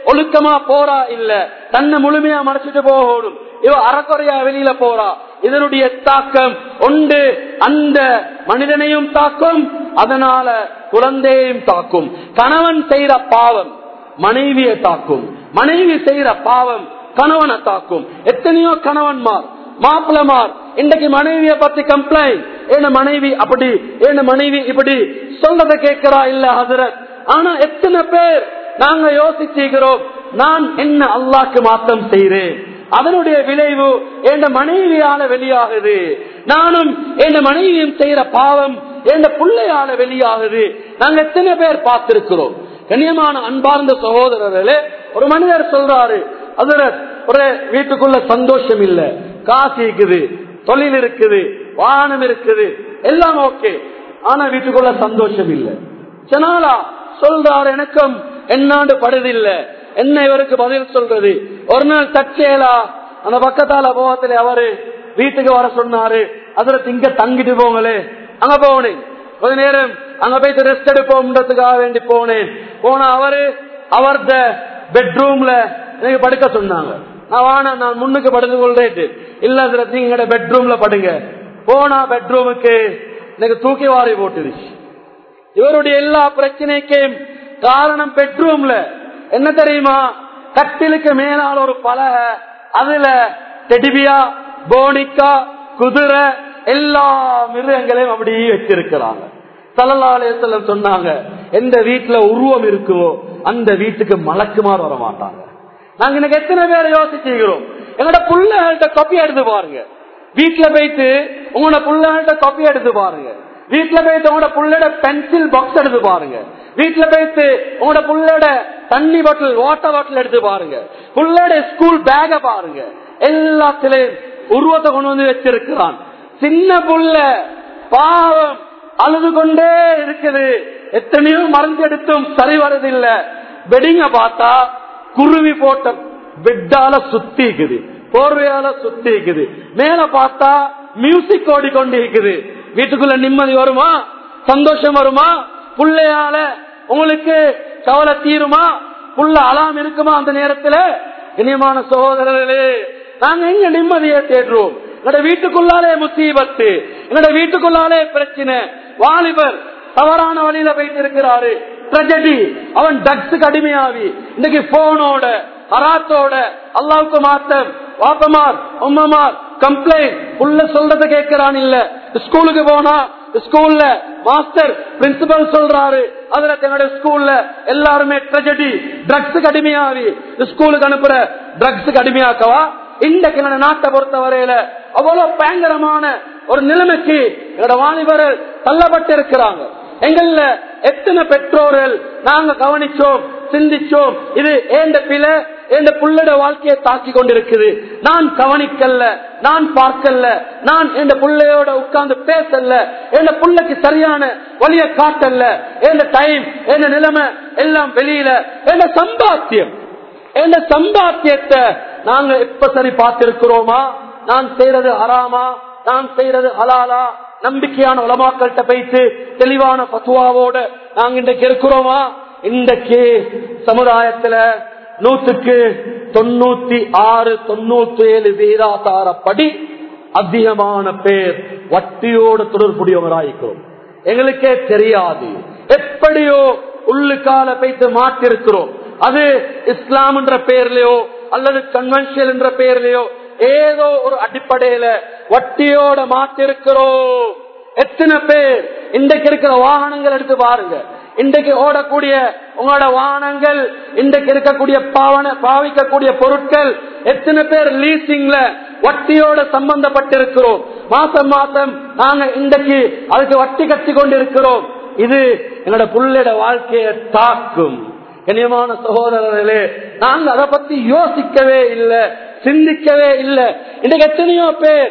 ஒழுக்கமா போறா இல்ல தன்னை முழுமையா மறைச்சிட்டு போகணும் இவ அறக்குறையா வெளியில போறா இதனுடைய தாக்கம் உண்டு அந்த மனிதனையும் தாக்கும் அதனால குழந்தையையும் தாக்கும் கணவன் செய்யற பாவம் மனைவியை தாக்கும் மனைவி செய்யற பாவம் கணவனை தாக்கும் எத்தனையோ கணவன்மார் மாப்பிளமார் இன்றைக்கு மனைவிய பத்தி கம்ப்ளைண்ட் என்ன மனைவி அப்படி என்ன மனைவி இப்படி சொல்றத கேட்கிறா இல்ல ஹசரத் ஆனா எத்தனை பேர் நாங்க யோசிச்சுக்கிறோம் நான் என்ன அல்லாக்கு மாத்தம் செய்றேன் அதனுடைய விளைவு என் மனைவியால வெளியாகுது நானும் என் மனைவியும் செய்யற பாவம் என் பிள்ளையால வெளியாகுது நாங்க எத்தனை பேர் பார்த்திருக்கிறோம் கண்ணியமான அன்பார்ந்த சகோதரர்களே ஒரு மனிதர் சொல்றாரு அதுல ஒரு வீட்டுக்குள்ள சந்தோஷம் இல்ல காசு இருக்குது தொழில் இருக்குது வாகனம் இருக்குது எல்லாம் ஓகே ஆனா வீட்டுக்குள்ள சந்தோஷம் இல்ல சனாலா சொல்றாரு எனக்கும் என்னாண்டு படுதில்ல என்ன இவருக்கு பதில் சொல்றது ஒரு நாள் தச்சேலா அந்த பக்கத்தால போகத்துல அவரு வீட்டுக்கு வர சொன்னாரு அதுல இங்க தங்கிட்டு போங்களே அங்க போனேன் கொஞ்ச நேரம் அங்க போயிட்டு ரெஸ்ட் எடுப்போம்ன்றதுக்காக வேண்டி போனேன் போன அவரு அவர்த பெட்ரூம்ல எனக்கு படுக்க சொன்னாங்க நான் வானா நான் முன்னுக்கு படுத்து கொள்றேன் இல்ல அதுல நீங்க பெட்ரூம்ல படுங்க போனா பெட்ரூமுக்கு எனக்கு தூக்கி வாரி போட்டுருச்சு இவருடைய எல்லா பிரச்சனைக்கும் காரணம் பெட்ரூம்ல என்ன தெரியுமா கட்டிலுக்கு மேலால் ஒரு பலகை அதுல டெடிபியா போனிக்கா குதிரை எல்லா மிருகங்களையும் அப்படியே வச்சிருக்கிறாங்க சலல்லாலயத்துல சொன்னாங்க எந்த வீட்டுல உருவம் இருக்குவோ அந்த வீட்டுக்கு மலக்குமார் வர மாட்டாங்க நாங்க இன்னைக்கு எத்தனை பேரை யோசிச்சுக்கிறோம் எங்களோட புள்ளகள்கிட்ட கொப்பி எடுத்து பாருங்க வீட்டுல போயிட்டு உங்களோட புள்ளகள்கிட்ட கொப்பி எடுத்து பாருங்க வீட்டுல போயிட்டு உங்களோட புள்ளோட பென்சில் பாக்ஸ் எடுத்து பாருங்க வீட்டுல போயிட்டு உங்களோட புள்ளோட தண்ணி பாட்டில் வாட்டர் பாட்டில் எடுத்து பாருங்க புள்ளோட ஸ்கூல் பேக பாருங்க எல்லாத்திலையும் உருவத்தை கொண்டு வந்து வச்சிருக்கிறான் சின்ன புள்ள பாவம் அழுது கொண்டே இருக்குது எத்தனையோ மருந்து எடுத்தும் சரி வரதில்ல வெடிங்க பார்த்தா குருவி போட்ட பெட்டால சுத்தி இருக்குது போர்வையால சுத்தி இருக்குது மேல பார்த்தா மியூசிக் ஓடிக்கொண்டு இருக்குது வீட்டுக்குள்ள நிம்மதி வருமா சந்தோஷம் வருமா புள்ளையால உங்களுக்கு கவலை தீருமா புள்ள அலாம் இருக்குமா அந்த நேரத்துல இனியமான சகோதரர்களே நாங்க எங்க நிம்மதியை தேடுறோம் எங்கட வீட்டுக்குள்ளாலே முசீபத்து எங்கட வீட்டுக்குள்ளாலே பிரச்சனை வாலிபர் தவறான வழியில போயிட்டு இருக்கிறாரு ட்ரெஜடி அவன் ட்ரக்ஸுக்கு அடிமையாவி இன்னைக்கு போனோட ஹராத்தோட அல்லாவுக்கு மாத்தம் வாப்பமார் உம்மமார் கம்ப்ளைண்ட் உள்ள சொல்றத கேட்கிறான் இல்ல ஸ்கூலுக்கு போனா ஸ்கூல்ல மாஸ்டர் பிரின்சிபல் சொல்றாரு அதுல தன்னுடைய ஸ்கூல்ல எல்லாருமே ட்ரெஜடி ட்ரக்ஸுக்கு அடிமையாவி ஸ்கூலுக்கு அனுப்புற ட்ரக்ஸுக்கு அடிமையாக்கவா இன்றைக்கு என்னோட நாட்டை பொறுத்த வரையில அவ்வளவு பயங்கரமான ஒரு நிலைமைக்கு என்னோட வாலிபர்கள் தள்ளப்பட்டு இருக்கிறாங்க எங்கள்ல எத்தனை பெற்றோர்கள் நாங்க கவனிச்சோம் சிந்திச்சோம் இது ஏண்ட பிழை என் புள்ளட வாழ்க்கையை தாக்கி கொண்டிருக்குது நான் கவனிக்கல்ல நான் பார்க்கல நான் என் பிள்ளையோட உட்கார்ந்து பேசல என் புள்ளைக்கு சரியான வழிய காட்டல என் டைம் என் நிலைமை எல்லாம் வெளியில என் சம்பாத்தியம் என் சம்பாத்தியத்தை நாங்க எப்ப சரி பார்த்திருக்கிறோமா நான் செய்யறது ஹராமா நான் செய்யறது ஹலாலா நம்பிக்கையான உலமாக்கள்கிட்ட போயிட்டு தெளிவான பத்துவாவோட நாங்க இன்றைக்கு இருக்கிறோமா இன்றைக்கு சமுதாயத்துல நூத்துக்கு தொண்ணூத்தி ஆறு தொண்ணூத்தி ஏழு வீராதாரப்படி அதிகமான பேர் வட்டியோடு தொடர்புடையவராயிருக்கிறோம் எங்களுக்கே தெரியாது எப்படியோ உள்ளுக்கால போய்த்து மாற்றிருக்கிறோம் அது இஸ்லாம் என்ற பெயர்லயோ அல்லது கன்வென்ஷன் என்ற பெயர்லயோ ஏதோ ஒரு அடிப்படையில வட்டியோட மாற்றிருக்கிறோம் எத்தனை பேர் இன்றைக்கு இருக்கிற வாகனங்கள் எடுத்து பாருங்க இன்றைக்கு ஓடக்கூடிய உங்களோட வாகனங்கள் இன்றைக்கு இருக்கக்கூடிய பாவன பாவிக்கக்கூடிய பொருட்கள் எத்தனை பேர் லீசிங்ல வட்டியோட சம்பந்தப்பட்டிருக்கிறோம் மாசம் மாசம் நாங்க இன்றைக்கு அதுக்கு வட்டி கட்டி கொண்டிருக்கிறோம் இது என்னோட புள்ளிட வாழ்க்கையை தாக்கும் கண்ணியமான சகோதரர்களே நாங்க அதை பத்தி யோசிக்கவே இல்லை சிந்திக்கவே இல்லை இன்றைக்கு எத்தனையோ பேர்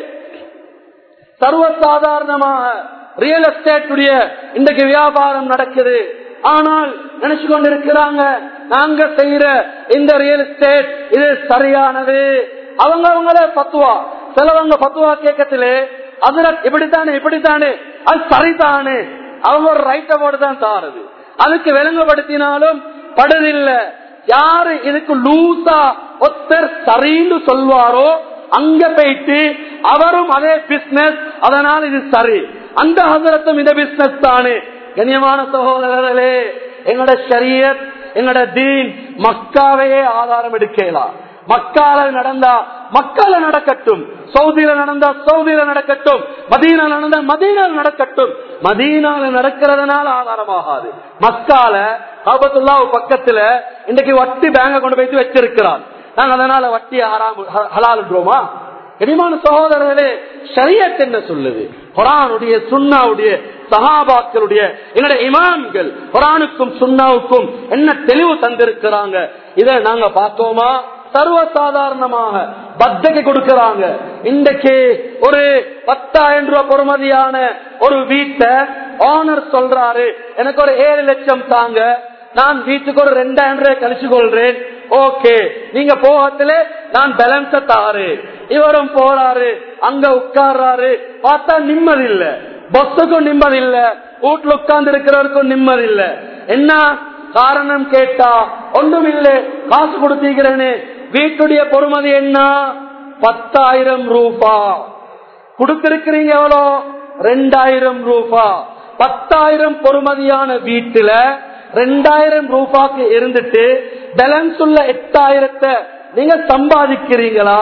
சர்வசாதாரணமாக ரியல் எஸ்டேட்டுடைய இன்றைக்கு வியாபாரம் நடக்குது ஆனால் நினைச்சு கொண்டிருக்கிறாங்க நாங்க செய்யற இந்த ரியல் எஸ்டேட் இது சரியானது அவங்க அவங்கள பத்துவா சிலவங்க பத்துவா கேட்கத்திலே அதுல இப்படித்தானே இப்படித்தானே அது சரிதானே அவங்க ஒரு ரைட்ட போட்டு தான் தாருது அதுக்கு விளங்கப்படுத்தினாலும் படுதில்ல யாரு இதுக்கு லூசா ஒத்தர் சரின்னு சொல்வாரோ அங்க போயிட்டு அவரும் அதே பிசினஸ் அதனால இது சரி அந்த ஹசரத்தும் இந்த பிசினஸ் தானே கண்ணியமான சகோதரர்களே எங்கட ஷரியத் எங்கட தீன் மக்காவையே ஆதாரம் எடுக்கலாம் மக்கால நடந்தா மக்கால நடக்கட்டும் சவுதியில நடந்தா சவுதியில நடக்கட்டும் மதீனா நடந்தா மதீனால நடக்கட்டும் மதீனால நடக்கிறதுனால ஆதாரமாகாது மக்கால காபத்துல்லா பக்கத்துல இன்னைக்கு வட்டி பேங்க கொண்டு போய் வச்சிருக்கிறான் நாங்க அதனால வட்டி ஹலாலுன்றோமா கனிமான சகோதரர்களே ஷரியத் என்ன சொல்லுது குரானுடைய சுண்ணாவுடைய சஹாபாக்களுடைய என்னுடைய இமாம்கள் குரானுக்கும் சுண்ணாவுக்கும் என்ன தெளிவு தந்திருக்கிறாங்க இதை நாங்க பார்த்தோமா சர்வசாதாரணமாக பத்தகை கொடுக்கிறாங்க இன்றைக்கு ஒரு பத்தாயிரம் ரூபாய் பொறுமதியான ஒரு வீட்டை ஓனர் சொல்றாரு எனக்கு ஒரு ஏழு லட்சம் தாங்க நான் வீட்டுக்கு ஒரு ரெண்டாயிரம் ரூபாய் கழிச்சு கொள்றேன் ஓகே நீங்க போகத்துல நான் பேலன்ஸ தாரு இவரும் போறாரு அங்க உட்கார்றாரு பார்த்தா நிம்மதி இல்ல பஸ்ஸுக்கும் நிம்மதி இல்ல வீட்டுல உட்கார்ந்து இருக்கிறவருக்கும் நிம்மதி இல்ல என்ன காரணம் கேட்டா ஒன்றும் இல்ல காசு கொடுத்தீங்கிறேன்னு வீட்டுடைய பொறுமதி என்ன பத்தாயிரம் ரூபா கொடுத்திருக்கிறீங்க எவ்வளோ ரெண்டாயிரம் ரூபா பத்தாயிரம் பொறுமதியான வீட்டுல ரெண்டாயிரம் ரூபாய்க்கு இருந்துட்டு பேலன்ஸ் உள்ள எட்டாயிரத்தை நீங்க சம்பாதிக்கிறீங்களா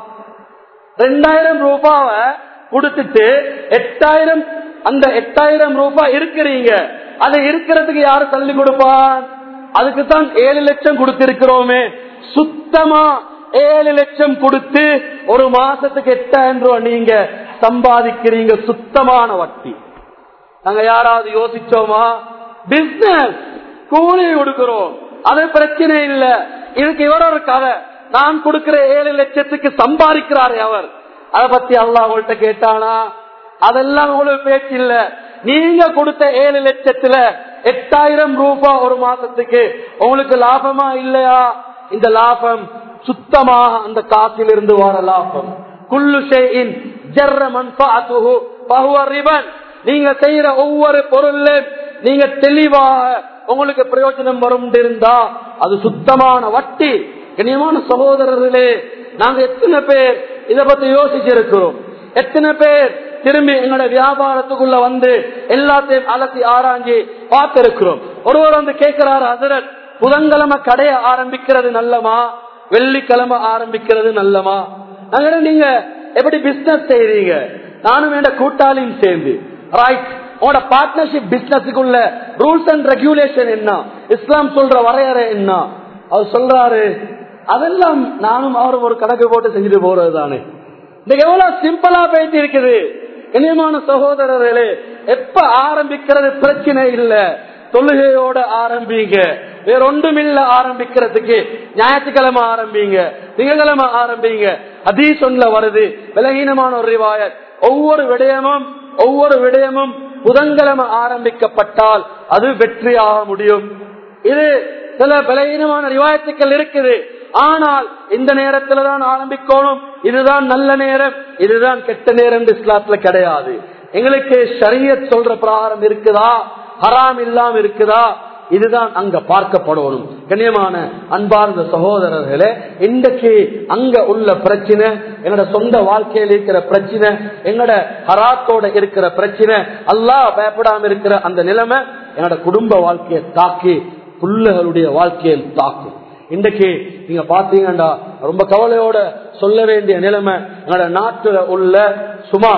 ரெண்டாயிரம் ரூபாவை கொடுத்துட்டு எட்டாயிரம் அந்த எட்டாயிரம் ரூபாய் இருக்கிறீங்க அதை இருக்கிறதுக்கு யாரு தள்ளி கொடுப்பான் அதுக்கு தான் ஏழு லட்சம் கொடுத்திருக்கிறோமே சுத்தமா ஏழு லட்சம் கொடுத்து ஒரு மாசத்துக்கு எட்டாயிரம் ரூபாய் நீங்க சம்பாதிக்கிறீங்க சுத்தமான வட்டி நாங்க யாராவது யோசிச்சோமா பிசினஸ் கூலி கொடுக்கிறோம் அது பிரச்சனை இல்ல இதுக்கு இவர் ஒரு கதை நான் கொடுக்கிற ஏழு லட்சத்துக்கு சம்பாதிக்கிறாரே அவர் அதை பத்தி அல்லா உங்கள்கிட்ட கேட்டானா அதெல்லாம் உங்களுக்கு பேச்சு இல்ல நீங்க கொடுத்த ஏழு லட்சத்துல எட்டாயிரம் ரூபாய் ஒரு மாசத்துக்கு உங்களுக்கு லாபமா இல்லையா இந்த லாபம் சுத்தமாக அந்த காசிலிருந்து வர லாபம் குல்லு ஷைஇன் ஜர்ர மன்ஃபஅத்துஹு ஃபஹுவ ரிபன் நீங்க செய்யற ஒவ்வொரு பொருள்ல நீங்க தெளிவாக உங்களுக்கு பிரயோஜனம் வரும் இருந்தா அது சுத்தமான வட்டி கண்ணியமான சகோதரர்களே நாங்க எத்தனை பேர் இத பத்தி யோசிச்சிருக்கிறோம் எத்தனை பேர் திரும்பி எங்களோட வியாபாரத்துக்குள்ள வந்து எல்லாத்தையும் அலசி ஆராய்ஞ்சி பார்த்திருக்கிறோம் ஒருவர் வந்து கேட்கிறாரு அதிரத் புதன்கிழமை கடைய ஆரம்பிக்கிறது நல்லமா வெள்ளிக்கிழமை ஆரம்பிக்கிறது நல்லமா நாங்க நீங்க எப்படி பிசினஸ் செய்றீங்க நானும் என் கூட்டாளியும் சேர்ந்து ரைட் உங்களோட பார்ட்னர்ஷிப் பிசினஸுக்குள்ள ரூல்ஸ் அண்ட் ரெகுலேஷன் என்ன இஸ்லாம் சொல்ற வரையறை என்ன அவர் சொல்றாரு அதெல்லாம் நானும் அவரும் ஒரு கணக்கு போட்டு செஞ்சுட்டு போறது தானே இன்னைக்கு எவ்வளவு சிம்பிளா போயிட்டு இருக்குது இனியமான சகோதரர்களே எப்ப ஆரம்பிக்கிறது பிரச்சனை இல்ல தொழுகையோட ஆரம்பிங்க வேற ஒன்றும் இல்ல ஆரம்பிக்கிறதுக்கு ஞாயிற்றுக்கிழமை ஆரம்பிங்க திங்கக்கிழமை ஆரம்பிங்க அதீசொன்ல வருது விலகீனமான ஒரு ரிவாயத் ஒவ்வொரு விடயமும் ஒவ்வொரு விடயமும் புதன்கிழமை ஆரம்பிக்கப்பட்டால் அது வெற்றியாக முடியும் இது சில பலகீனமான ரிவாயத்துக்கள் இருக்குது ஆனால் இந்த நேரத்துல தான் ஆரம்பிக்கணும் இதுதான் நல்ல நேரம் இதுதான் கெட்ட நேரம் இஸ்லாத்துல கிடையாது எங்களுக்கு ஷரியத் சொல்ற பிரகாரம் இருக்குதா ஹராம் இல்லாம இருக்குதா இதுதான் அங்க பார்க்கப்படணும் கண்ணியமான அன்பார்ந்த சகோதரர்களே இன்றைக்கு அங்க உள்ள பிரச்சனை என்னோட சொந்த வாழ்க்கையில் இருக்கிற பிரச்சனை என்னோட ஹராத்தோட இருக்கிற பிரச்சனை அல்லாஹ் பயப்படாம இருக்கிற அந்த நிலைமை என்னோட குடும்ப வாழ்க்கையை தாக்கி புள்ளைகளுடைய வாழ்க்கையை தாக்கும் இன்றைக்கு நீங்க பாத்தீங்கன்னா ரொம்ப கவலையோட சொல்ல வேண்டிய நிலைமை எங்களோட நாட்டுல உள்ள சுமார்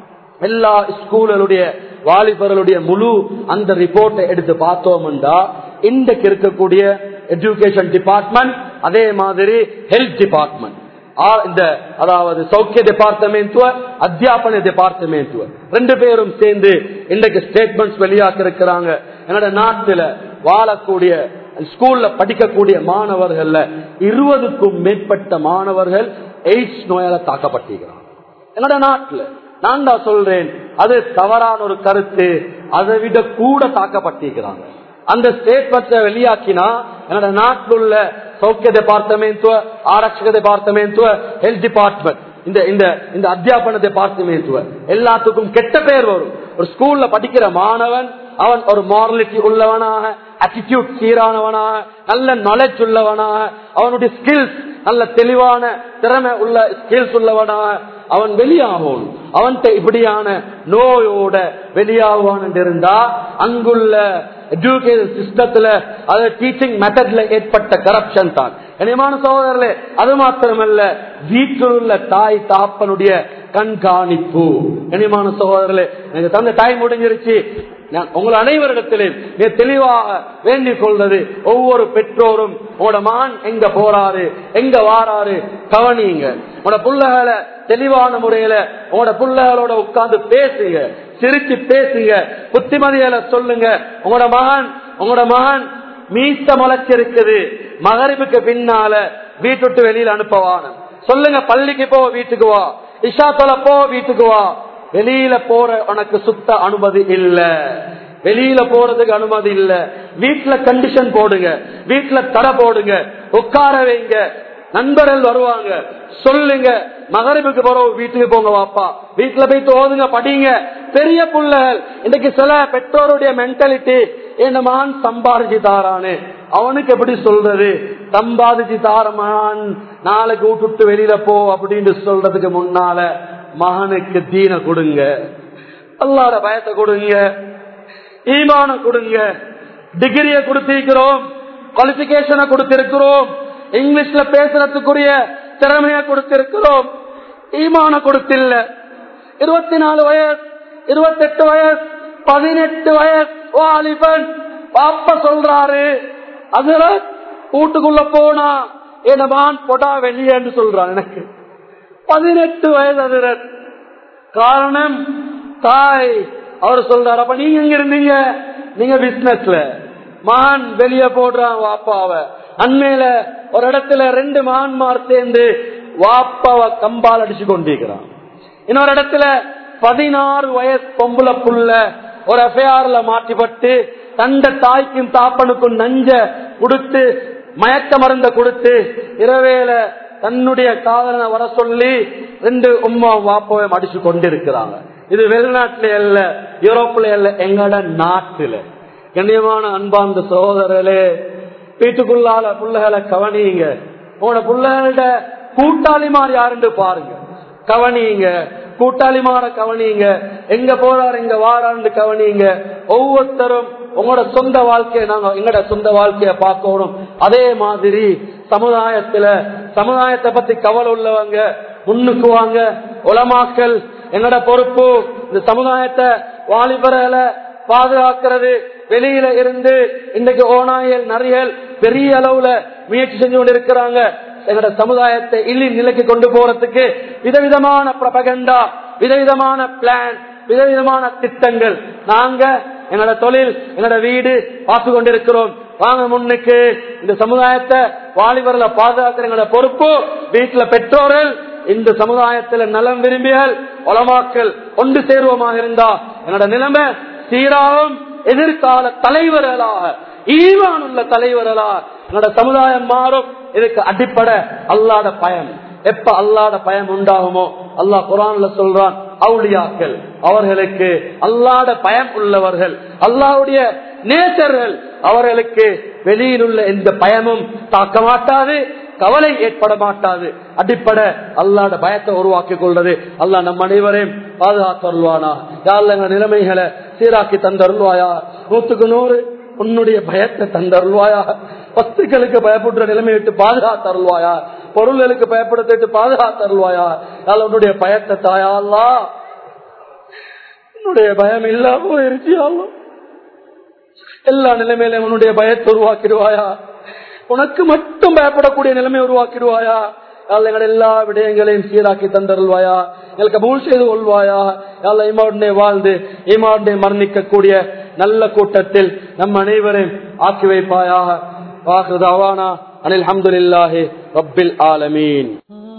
எல்லா ஸ்கூல்களுடைய வாலிபர்களுடைய முழு அந்த ரிப்போர்ட்டை எடுத்து பார்த்தோம்டா இன்றைக்கு இருக்கக்கூடிய எஜுகேஷன் டிபார்ட்மெண்ட் அதே மாதிரி ஹெல்த் டிபார்ட்மெண்ட் இந்த அதாவது சௌக்கிய டிபார்ட்மெண்ட் அத்தியாபன டிபார்ட்மெண்ட் ரெண்டு பேரும் சேர்ந்து இன்றைக்கு ஸ்டேட்மெண்ட்ஸ் வெளியாக்க இருக்கிறாங்க என்னோட நாட்டுல வாழக்கூடிய ஸ்கூல்ல படிக்கக்கூடிய மாணவர்கள்ல இருபதுக்கும் மேற்பட்ட மாணவர்கள் எய்ட்ஸ் நோயால தாக்கப்பட்டிருக்கிறாங்க என்னோட நாட்டுல நான் தான் சொல்றேன் அது தவறான ஒரு கருத்து அதை விட கூட தாக்கப்பட்டிருக்கிறாங்க அந்த ஸ்டேட்மெண்ட்ஸை வெளியாக்கினா என்னோட நாட்டில் உள்ள சௌக்கிய டிபார்ட்மெண்ட் ஆரட்சக டிபார்ட்மெண்ட் ஹெல்த் டிபார்ட்மெண்ட் இந்த இந்த இந்த அத்தியாபன டிபார்ட்மெண்ட் எல்லாத்துக்கும் கெட்ட பேர் வரும் ஒரு ஸ்கூல்ல படிக்கிற மாணவன் அவன் ஒரு மாரலிட்டி உள்ளவனாக அட்டிடியூட் சீரானவனாக நல்ல நாலேஜ் உள்ளவனாக அவனுடைய ஸ்கில்ஸ் நல்ல தெளிவான திறமை உள்ள ஸ்கில்ஸ் உள்ளவனாக அவன் வெளியாகும் அவன்கிட்ட இப்படியான நோயோட வெளியாகுவான் இருந்தா அங்குள்ள எஜுகேஷன் சிஸ்டத்துல அது டீச்சிங் மெத்தட்ல ஏற்பட்ட கரப்ஷன் தான் கனியமான சகோதரர்களே அது மாத்திரமல்ல வீட்டில் உள்ள தாய் தாப்பனுடைய கண்காணிப்பு கனியமான சகோதரர்களே எனக்கு தந்த டைம் முடிஞ்சிருச்சு நான் உங்கள் அனைவரிடத்திலும் மிக தெளிவாக வேண்டிக் கொள்வது ஒவ்வொரு பெற்றோரும் உங்களோட மகன் எங்க போறாரு எங்க வாராரு கவனிங்க உங்களோட புள்ளகளை தெளிவான முறையில உங்களோட புள்ளகளோட உட்கார்ந்து பேசுங்க சிரிச்சு பேசுங்க புத்திமதிகளை சொல்லுங்க உங்களோட மகன் உங்களோட மகன் மீச முளைச்சிருக்குது மகரிப்புக்கு பின்னால வீட்டு வெளியில அனுப்பவான சொல்லுங்க பள்ளிக்கு போ வீட்டுக்கு வா இஷா தொலை போ வீட்டுக்கு வா வெளியில போற உனக்கு சுத்த அனுமதி இல்ல வெளியில போறதுக்கு அனுமதி இல்ல வீட்டுல கண்டிஷன் போடுங்க வீட்டுல தடை போடுங்க உட்கார வைங்க நண்பர்கள் வருவாங்க சொல்லுங்க மகரிபுக்கு போறோம் வீட்டுக்கு போங்க வாப்பா வீட்டுல போய் ஓதுங்க படிங்க பெரிய புள்ளகள் இன்னைக்கு சில பெற்றோருடைய மென்டாலிட்டி என் மகன் சம்பாதிச்சு தாரானு அவனுக்கு எப்படி சொல்றது சம்பாதிச்சு தார மகன் நாளைக்கு விட்டுட்டு வெளியில போ அப்படின்னு சொல்றதுக்கு முன்னால மகனுக்கு தீன கொடுங்க அல்லாத பயத்தை கொடுங்க ஈமான கொடுங்க டிகிரிய கொடுத்திருக்கிறோம் குவாலிபிகேஷனை கொடுத்திருக்கிறோம் இங்கிலீஷ்ல பேசுறதுக்குரிய திறமைய கொடுத்திருக்கிறோம் ஈமான கொடுத்தில்ல இருபத்தி நாலு வயசு இருபத்தி எட்டு வயசு பதினெட்டு வயசு வாலிபன் பாப்ப சொல்றாரு அதுல வீட்டுக்குள்ள போனா என்னமான் பொடா வெளியேன்னு சொல்றான் எனக்கு பதினெட்டு வயது அதிரன் காரணம் தாய் அவர் சொல்றாரு அப்ப நீங்க எங்க இருந்தீங்க நீங்க பிசினஸ்ல மான் வெளிய போடுறான் வாப்பாவ அண்மையில ஒரு இடத்துல ரெண்டு மான்மார் சேர்ந்து வாப்பாவ கம்பால் அடிச்சு கொண்டிருக்கிறான் இன்னொரு இடத்துல பதினாறு வயசு பொம்புல புள்ள ஒரு எஃப்ஐஆர்ல மாட்டிப்பட்டு தந்த தாய்க்கும் தாப்பனுக்கும் நஞ்ச கொடுத்து மயக்க மருந்த கொடுத்து இரவேல தன்னுடைய காதலனை வர சொல்லி ரெண்டு உம்மா வாப்பாவை அடிச்சு கொண்டிருக்கிறாங்க இது வெளிநாட்டுல அல்ல யூரோப்ல அல்ல எங்கட நாட்டுல கண்ணியமான அன்பார்ந்த சகோதரர்களே வீட்டுக்குள்ளால புள்ளைகளை கவனிங்க உங்களோட புள்ளைகளோட கூட்டாளிமார் யாருன்னு பாருங்க கவனிங்க கூட்டாளிமார கவனிங்க எங்க போறாரு எங்க வாரான்னு கவனிங்க ஒவ்வொருத்தரும் உங்களோட சொந்த வாழ்க்கையை நாங்க எங்கட சொந்த வாழ்க்கைய பார்க்கணும் அதே மாதிரி சமுதாயத்துல சமுதாயத்தை பத்தி கவலை உள்ளவங்க முன்னுக்கு வாங்க உலமாக்கல் எங்கட பொறுப்பு இந்த சமுதாயத்தை வாலிபர்களை பாதுகாக்கிறது வெளியில இருந்து இன்றைக்கு ஓனாயல் நரியல் பெரிய அளவுல முயற்சி செஞ்சு கொண்டு இருக்கிறாங்க எங்களோட சமுதாயத்தை இல்லி நிலைக்கு கொண்டு போறதுக்கு விதவிதமான பிரபகண்டா விதவிதமான பிளான் விதவிதமான திட்டங்கள் நாங்க எங்களோட தொழில் எங்களோட வீடு பார்த்து கொண்டிருக்கிறோம் வாங்க முன்னுக்கு இந்த சமுதாயத்தை வாலிபர்ல பாதுகாக்கிற எங்களோட பொறுப்பு வீட்டுல பெற்றோர்கள் இந்த சமுதாயத்துல நலம் விரும்பிகள் உலமாக்கல் ஒன்று சேருவமாக இருந்தா என்னோட நிலைமை சீராகும் எதிர்கால தலைவர்களாக ஈவான் உள்ள தலைவர்களா என்னோட சமுதாயம் மாறும் இதுக்கு அடிப்படை அல்லாத பயம் எப்ப அல்லாத பயம் உண்டாகுமோ அல்லாஹ் குரான்ல சொல்றான் அவுளியாக்கள் அவர்களுக்கு அல்லாத பயம் உள்ளவர்கள் அல்லாவுடைய நேச்சர்கள் அவர்களுக்கு வெளியில் உள்ள எந்த பயமும் தாக்க மாட்டாது கவலை ஏற்பட மாட்டாது அடிப்படை அல்லாட பயத்தை உருவாக்கி கொள்றது அல்லாஹ் நம் அனைவரையும் பாதுகாத்தருள்வானா யாழ்ல எங்க நிலைமைகளை சீராக்கி தந்தருள்வாயா நூத்துக்கு நூறு உன்னுடைய பயத்தை தந்தருள்வாயா பத்துக்களுக்கு பயப்படுற நிலைமை விட்டு பாதுகாத்தருள்வாயா பொருள்களுக்கு பயப்படுத்திட்டு பாதுகாத்தருள்வாயா யாழ் உன்னுடைய பயத்தை தாயாலா உன்னுடைய பயம் இல்லாம போயிருச்சு எல்லா நிலைமையிலும் உன்னுடைய பயத்தை உருவாக்கிடுவாயா உனக்கு மட்டும் பயப்படக்கூடிய நிலைமை உருவாக்கிடுவாயா எங்கள் எல்லா விடயங்களையும் சீராக்கி தந்தருள்வாயா எங்களுக்கு மூல் செய்து கொள்வாயா யாழ் இமாவுடனே வாழ்ந்து இமாவுடனே மரணிக்கக்கூடிய நல்ல கூட்டத்தில் நம் அனைவரையும் ஆக்கி வைப்பாயாக வாக்குதாவானா அனில் அஹமதுல்லாஹி ரப்பில் ஆலமீன்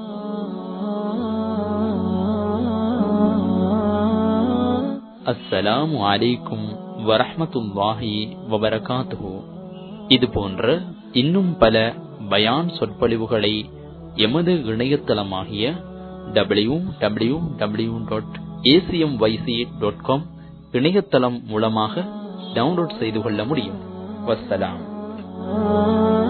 அஸ்ஸலாமு அலைக்கும் வரஹமத்துல்லாஹி வபரகாத்துஹு இது போன்ற இன்னும் பல பயான் சொற்பொழிவுகளை எமது இணையதளமாகிய W W W dot ACM YC dot com இணையதளம் மூலமாக டவுன்லோட் செய்து கொள்ள முடியும் வஸ்ஸலாம்